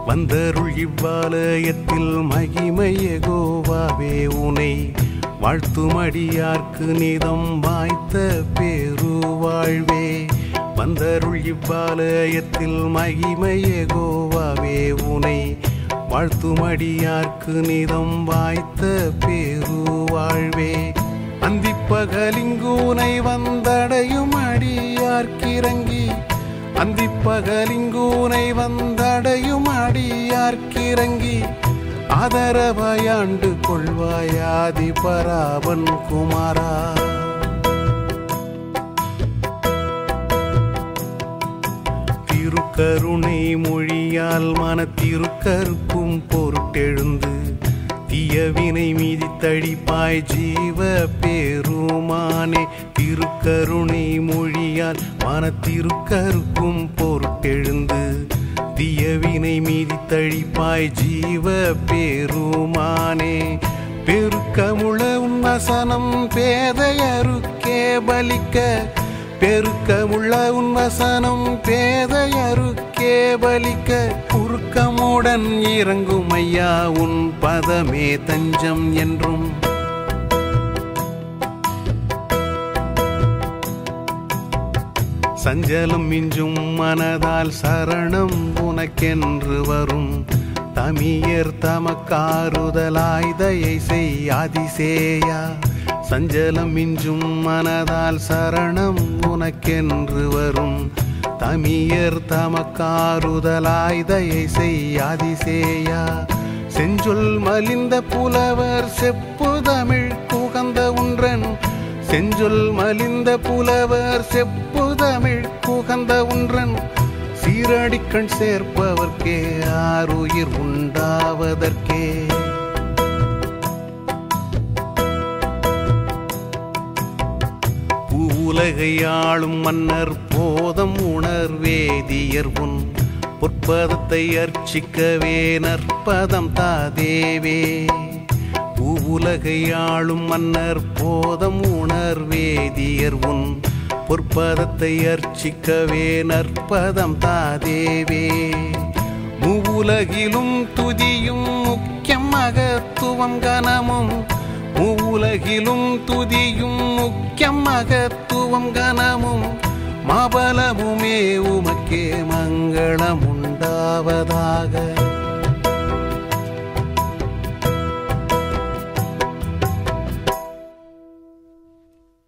வந்தருள் இவ்வாலயத்தில் மகிமைய கோவாவே உனை வாழ்த்துமடியார்க்கு நிதம் வாய்த்த பேருவாழ்வே வந்தருள் இவ்வாலயத்தில் மகிமைய கோவாவே உனை வாழ்த்துமடியார்க்கு நிதம் வாய்த்த பேருவாழ்வே அந்திப்பகலிங்கூனை வந்தடையும் அடியார்க்கிறங்கி அந்திப்பகலிங்கூனை வந்தடையும் அடியார்க்கிறங்கி ஆதரவாயாண்டு கொள்வாயாதி பராபன் குமாரா திருக்கருணை மொழியால் மனத்திருக்கருக்கும் பொருட்டெழுந்து தீயவினை மீதி தடிப்பாய் ஜீவ பேருமானே திருக்கருணை மொழியால் மனத்திருக்கருக்கும் பொருட்டெழுந்து தீயவினை மீதி தழிப்பாய் ஜீவ பேருமானே பெருக்கமுள உன்வசனம் பேதையருக்கே பலிக்க பெருக்கமுள்ள உன்வசனம் பேதையருக்கே பலிக்க குறுக்கமுடன் இறங்கும் ஐயா உன் பதமே தஞ்சம் என்றும் சஞ்சலம் மிஞ்சும் மனதால் சரணம் உனக்கென்று வரும் தமியர் தமக்காறுதலாய் தயை செய் அதிசேயா சஞ்சலம் மிஞ்சும் மனதால் சரணம் உனக்கென்று வரும் தமியர் தமக்காறுதலாய் தயை செய் அதிசேயா செஞ்சொல் மலிந்த புலவர் செப்புதமிழ் குகந்த உன்றன் செஞ்சொல் மலிந்த புலவர் செப்புதமிழ் குகந்த உன்றன் சீரடிக்கண் சேர்ப்பவர்க்கே ஆறுயிர் உண்டாவதற்கே பூவுலகையாளும் மன்னர் போதம் உணர்வேதியர் உன் பொற்பதத்தை அர்ச்சிக்கவே நற்பதம் தாதேவே பூவுலகையாளும் மன்னர் போதம் உணர்வேதியர் உன் பொற்பதத்தை அர்ச்சிக்கவே நற்பதம் தாதேவே மூவுலகிலும் துதியும் முக்கியம் மகத்துவம் கனமும் மூவுலகிலும் துதியும் முக்கியம் மகத்துவம் கனமும் மாபலமுமே உமக்கே மங்களம் உண்டாவதாக